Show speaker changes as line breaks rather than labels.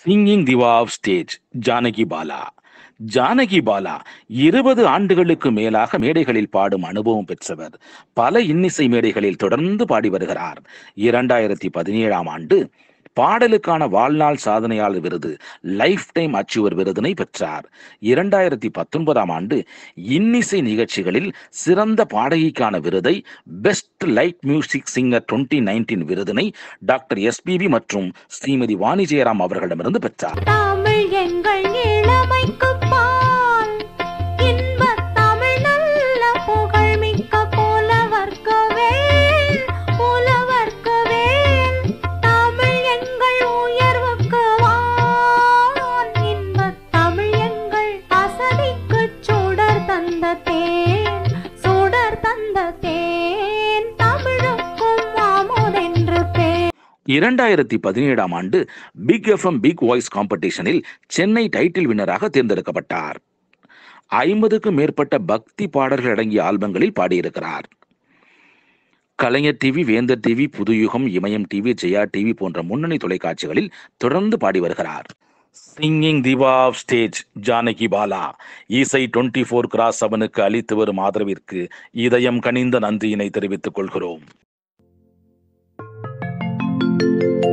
singing diva of stage Janaki Bala Janaki Bala இருபது ஆண்டுகளுக்கு மேலாக மேடைகளில் பாடும் அனுபவம் பெற்றவர் பல இன்னிசை மேடைகளில் தொடர்ந்து பாடி வருகிறார் இரண்டாயிரத்தி பதினேழாம் ஆண்டு பாடலுக்கான வாழ்நாள் சாதனையாளர் விருது லைஃப் டைம் அச்சீவர் விருதினை பெற்றார் இரண்டாயிரத்தி பத்தொன்பதாம் ஆண்டு இன்னிசை நிகழ்ச்சிகளில் சிறந்த பாடகிக்கான விருதை best light music singer twenty nineteen விருதினை டாக்டர் எஸ்பிபி மற்றும் ஸ்ரீமதி வாணி ஜெயராம் அவர்களிடமிருந்து பெற்றார்
தமிழ் எங்கள் இளமைக்கு பால் இன்பத் தமிழ் நல்ல புகழ் மிக்க புலவர்க்கவே புலவர்க்கவே தமிழ் எங்கள் உயர்வுக்கு வான் இன்பத் தமிழ் எங்கள் அசதிக்கு சுடர் தந்த தேன் சுடர் தந்த தேன் தமிழுக்கும் அமுதென்று பேர்
இரண்டாயிரத்தி பதினேழாம் ஆண்டு பிக் எஃப்எம் பிக் வாய்ஸ் காம்படிஷனில் சென்னை டைட்டில் வின்னராக தேர்ந்தெடுக்கப்பட்டார் ஐம்பதுக்கும் மேற்பட்ட பக்தி பாடல்கள் அடங்கிய ஆல்பங்களில் பாடியிருக்கிறார் கலைஞர் டிவி வேந்தர் டிவி புதுயுகம் இமயம் டிவி ஜெயா டிவி போன்ற முன்னணி தொலைக்காட்சிகளில் தொடர்ந்து பாடி வருகிறார் singing diva of stage Janaki Bala இசை டுவெண்ட்டி ஃபோர் கிராஸ் செவனுக்கு அளித்து வரும் ஆதரவிற்கு இதயம் கனிந்த நன்றியினை தெரிவித்துக் கொள்கிறோம்